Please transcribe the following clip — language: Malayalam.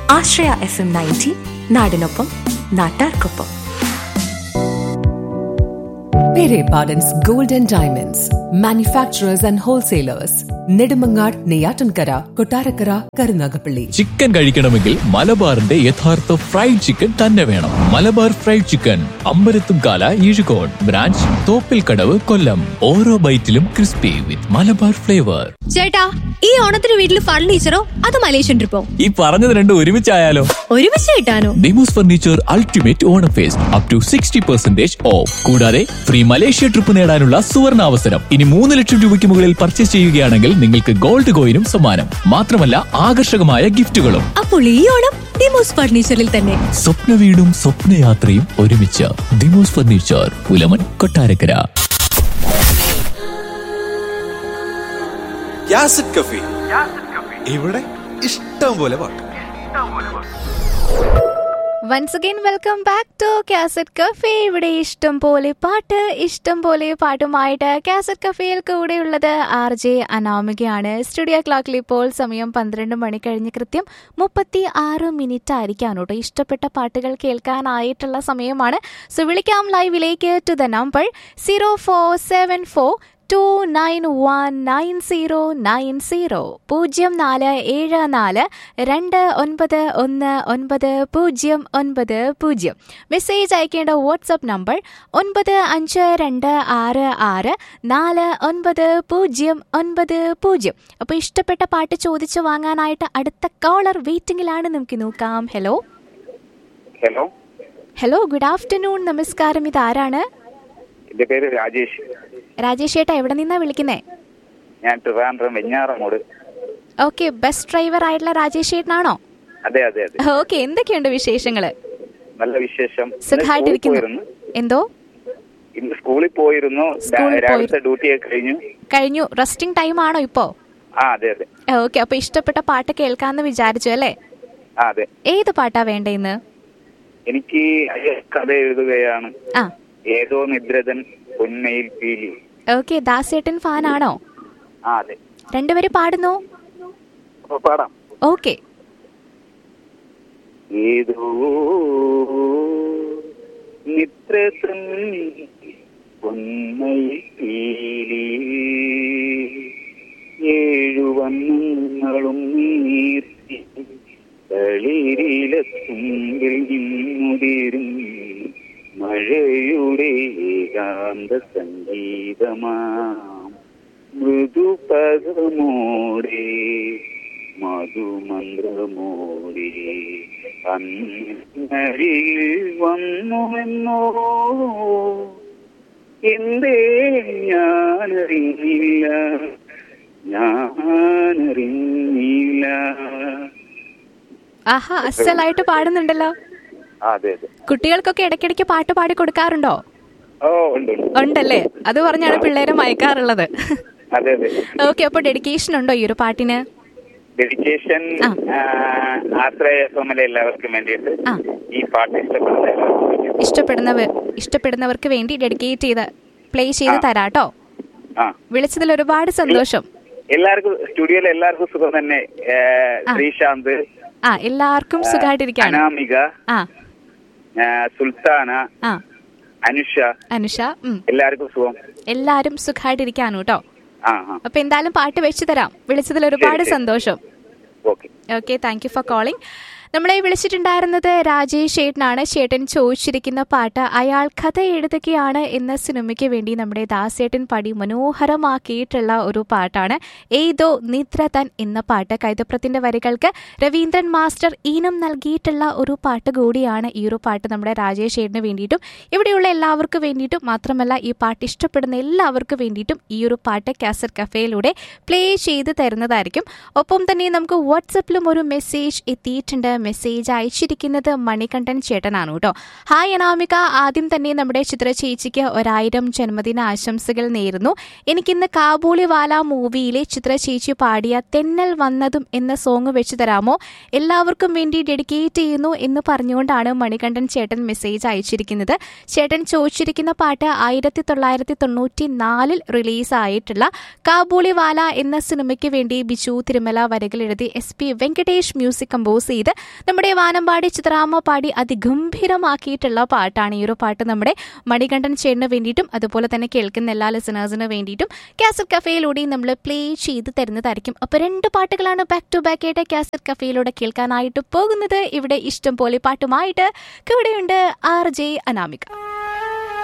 ആശ്രയ എഫ് എം നയൻറ്റി നാടിനൊപ്പം നാട്ടാർക്കൊപ്പം Pere Pardon's Gold and Diamonds, manufacturers and wholesalers, Nedumangad, Neyatankara, Kotarakara, Karunagapalli. Chicken കഴിക്കണമെങ്കിൽ മലബാറിന്റെ യഥാർത്ഥ ഫ്രൈഡ് ചിക്കൻ തന്നെ വേണം Malabar fried chicken Ambalathumkala Ezhukode branch Thoppil Kadavu Kollam ഓരോ ബൈറ്റിലും ക്രിസ്പി വിത്ത് മലബാർ ഫ്ലേവർ ചേട്ടാ ഈ ഓണത്തിന് വീട്ടിൽ ഫർണിച്ചറോ അത് മലേഷ്യൻ ട്രിപ്പോ ഈ പറഞ്ഞത് രണ്ടും ഒരുമിച്ചായാലോ ഒരുമിച്ച് കിട്ടാനോ Demos furniture ultimate Onam fest up to sixty percentage off കൂടാതെ ഫ്രീ മലേഷ്യ ട്രിപ്പ് നേടാനുള്ള സുവർണ അവസരം ഇനി മൂന്ന് ലക്ഷം രൂപയ്ക്ക് മുകളിൽ പർച്ചേസ് ചെയ്യുകയാണെങ്കിൽ നിങ്ങൾക്ക് ഗോൾഡ് കോയിനും സമ്മാനം മാത്രമല്ല ആകർഷകമായ ഗിഫ്റ്റുകളും അപ്പോൾ ഈ ഓണം ഡിമോസ് ഫർണിച്ചറിൽ തന്നെ സ്വപ്ന വീടും സ്വപ്നയാത്രയും ഒരുമിച്ച് ദിമോസ് ഫർണിച്ചർ പുലമൻ കൊട്ടാരക്കര യാസിഡ് കഫി ഇവിടെ ഇഷ്ടം പോലെ പാട്ട് once again welcome back to cassette cafe ഇവിടെ ഇഷ്ടം പോലെ പാട്ട് ഇഷ്ടം പോലെ പാട്ടുമായിട്ട് കാസറ്റ് കഫേയിൽ കൂടെയുള്ളത് ആർ ജെ അനാമികയാണ് സ്റ്റുഡിയോ ക്ലോക്കിൽ ഇപ്പോൾ സമയം പന്ത്രണ്ട് മണി കഴിഞ്ഞ് കൃത്യം മുപ്പത്തി ആറ് മിനിറ്റ് ആയിരിക്കാണ് കേട്ടോ ഇഷ്ടപ്പെട്ട പാട്ടുകൾ കേൾക്കാനായിട്ടുള്ള സമയമാണ് സോ വിളിക്കാം ലൈവിലേക്ക് to the number zero four seven four two nine one nine zero nine zero പൂജ്യം നാല് ഏഴ് നാല് രണ്ട് ഒൻപത് ഒന്ന് ഒൻപത് പൂജ്യം ഒൻപത് പൂജ്യം മെസ്സേജ് അയക്കേണ്ട വാട്സപ്പ് നമ്പർ ഒൻപത് അഞ്ച് രണ്ട് ആറ് ആറ് നാല് ഒൻപത് പൂജ്യം ഒൻപത് പൂജ്യം അപ്പോൾ ഇഷ്ടപ്പെട്ട പാട്ട് ചോദിച്ചു വാങ്ങാനായിട്ട് അടുത്ത കോളർ വെയിറ്റിംഗിലാണ് നമുക്ക് നോക്കാം hello hello hello good afternoon നമസ്കാരം ഇതാരാണ് എന്റെ പേര് രാജേഷ് രാജേഷ് ചേട്ടാ എവിടെ നിന്നാ വിളിക്കുന്നേ ഞാൻ Trivandrum Venjaramoodu okay bus driver ആയിട്ടുള്ള രാജേഷ് ചേട്ടനാണോ അതെ അതെ അതെ ഓക്കെ എന്തൊക്കെയുണ്ട് വിശേഷങ്ങള് നല്ല വിശേഷം ഇന്ന് സ്കൂളിൽ സുഖമായിട്ടിരിക്കുന്നു പോയിരുന്നു. എന്തോ ഇന്ന് സ്കൂളിൽ പോയിരുന്നു സ്കൂളിൽ രാ- രാവിലത്തെ ഡ്യൂട്ടിയൊക്കെ കഴിഞ്ഞു കഴിഞ്ഞു റെസ്റ്റിംഗ് ടൈം ആണോ ഇപ്പോ ആ അതെ അതെ ഓക്കെ അപ്പൊ ഇഷ്ടപ്പെട്ട പാട്ട് കേൾക്കാന്ന് വിചാരിച്ചു അല്ലേ ആ അതെ ഏത് പാട്ടാ വേണ്ടേ ഇന്ന് എനിക്ക് അയ്യ കഥ എഴുതുകയാണ് ആ ഏതോ നിദ്രതൻ പൊന്മയിൽ പീലി ഓക്കെ ദാസേട്ടൻ ഫാൻ ആണോ ആ അതെ രണ്ടുപേരും പാടുന്നു അപ്പൊ പാടാം ഓക്കെ ഏതോ നിദ്രതൻ പൊന്മയിൽ പീലി ഏഴു വണ്ണങ്ങളും നീർത്തി തളിരിലത്തുമ്പിൽ നിന്നുതിരും മഴയുടെ ഏകാന്ത സംഗീതമാം മൃദുപദമോടെ മധുമന്ത്രമോടെ അന്നരിൽ വന്നുവെന്നോ എന്തേ ഞാനറിഞ്ഞില്ല ഞാനറിഞ്ഞില്ല ആഹാ അസലായിട്ട് പാടുന്നുണ്ടല്ലോ ആ, അതെ അതെ കുട്ടികൾക്കൊക്കെ ഇടയ്ക്കിടയ്ക്ക് പാട്ട് പാടി കൊടുക്കാറുണ്ടോ ഓ ഉണ്ട് ഉണ്ട്. ഉണ്ടല്ലേ അത് പറഞ്ഞാണ് പിള്ളേരെ മയക്കാറുള്ളത് അതെ അതെ ഓക്കെ അപ്പൊ ഡെഡിക്കേഷൻ ഉണ്ടോ ഈ ഒരു പാട്ടിന് ഡെഡിക്കേഷൻ ആ. ആശ്രയ എഫ് എമ്മിലെ എല്ലാവർക്കും വേണ്ടിയിട്ട് ആ. ഈ പാട്ട് ഇഷ്ടപ്പെടുന്ന എല്ലാവർക്കും വേണ്ടിയിട്ട്. ഇഷ്ടപ്പെടുന്നവർ ഇഷ്ടപ്പെടുന്നവർക്ക് വേണ്ടി ഡെഡിക്കേറ്റ് ചെയ്ത് പ്ലേ ചെയ്ത് ആ. തരാട്ടോ ആ വിളിച്ചതിൽ ഒരുപാട് സന്തോഷം എല്ലാവർക്കും സ്റ്റുഡിയോയിൽ എല്ലാവർക്കും സുഖം തന്നെ ഏ, ആ. ശ്രീശാന്ത് ആ എല്ലാവർക്കും സുഖമായിട്ടിരിക്കാണ് അനാമിക ആ ഏ, സുൽത്താന ആ അനുഷ അനുഷ ഉം. എല്ലാവർക്കും സുഖം എല്ലാരും സുഖമായിട്ടിരിക്കാണ് കേട്ടോ ആ ആ അപ്പൊ എന്തായാലും പാട്ട് വെച്ച് തരാം വിളിച്ചതിൽ ഒരുപാട് ശരി. സന്തോഷം okay okay thank you for calling നമ്മളെ വിളിച്ചിട്ടുണ്ടായിരുന്നത് രാജേഷ് ചേട്ടനാണ് ചേട്ടൻ ചോദിച്ചിരിക്കുന്ന പാട്ട് അയാൾ കഥ എഴുതുകയാണ് എന്ന സിനിമയ്ക്ക് വേണ്ടി നമ്മുടെ ദാസേട്ടൻ പടി മനോഹരമാക്കിയിട്ടുള്ള ഒരു പാട്ടാണ് ഏതോ നിദ്ര തൻ എന്ന പാട്ട് കൈതപ്രത്തിന്റെ വരികൾക്ക് രവീന്ദ്രൻ മാസ്റ്റർ ഈണം നൽകിയിട്ടുള്ള ഒരു പാട്ട് കൂടിയാണ് ഈ ഒരു പാട്ട് നമ്മുടെ രാജേഷ് ചേട്ടന് വേണ്ടിയിട്ടും ഇവിടെയുള്ള എല്ലാവർക്കും വേണ്ടിയിട്ടും മാത്രമല്ല ഈ പാട്ട് ഇഷ്ടപ്പെടുന്ന എല്ലാവർക്കും വേണ്ടിയിട്ടും ഈ ഒരു പാട്ട് കാസറ്റ് കഫേയിലൂടെ പ്ലേ ചെയ്ത് തരുന്നതായിരിക്കും ഒപ്പം തന്നെ നമുക്ക് വാട്സപ്പിലും ഒരു മെസ്സേജ് എത്തിയിട്ടുണ്ട് മെസ്സേജ് അയച്ചിരിക്കുന്നത് മണികണ്ഠൻ ചേട്ടനാണ് കേട്ടോ ഹായ് അനാമിക ആദ്യം തന്നെ നമ്മുടെ ചിത്ര ചേച്ചിക്ക് ഒരായിരം ജന്മദിന ആശംസകൾ നേരുന്നു എനിക്കിന്ന് കാബൂളിവാല മൂവിയിലെ ചിത്ര ചേച്ചി പാടിയ തെന്നൽ വന്നതും എന്ന സോങ് വെച്ച് തരാമോ എല്ലാവർക്കും വേണ്ടി ഡെഡിക്കേറ്റ് ചെയ്യുന്നു എന്ന് പറഞ്ഞുകൊണ്ടാണ് മണികണ്ഠൻ ചേട്ടൻ മെസ്സേജ് അയച്ചിരിക്കുന്നത് ചേട്ടൻ ചോദിച്ചിരിക്കുന്ന പാട്ട് ആയിരത്തി തൊള്ളായിരത്തി തൊണ്ണൂറ്റി നാലിൽ റിലീസായിട്ടുള്ള കാബൂളിവാല എന്ന സിനിമയ്ക്ക് വേണ്ടി ബിജു തിരുമല വരകൾ എഴുതി S P Venkatesh music compose ചെയ്ത് നമ്മുടെ വാനമ്പാടി ചിത്രാമ്മ പാടി അതിഗംഭീരമാക്കിയിട്ടുള്ള പാട്ടാണ് ഈ ഒരു പാട്ട് നമ്മുടെ മണികണ്ഠൻ ചേട്ടന് വേണ്ടിയിട്ടും അതുപോലെ തന്നെ കേൾക്കുന്ന എല്ലാ ലിസണേഴ്സിന് വേണ്ടിയിട്ടും കാസറ്റ് കഫേയിലൂടെയും നമ്മൾ പ്ലേ ചെയ്ത് തരുന്നതായിരിക്കും അപ്പോൾ രണ്ട് പാട്ടുകളാണ് ബാക്ക് ടു ബാക്ക് ആയിട്ട് കാസറ്റ് കഫേയിലൂടെ കേൾക്കാനായിട്ട് പോകുന്നത് ഇവിടെ ഇഷ്ടം പോലെ പാട്ടുമായിട്ട് കൂടെയുണ്ട് ആർ ജെ അനാമിക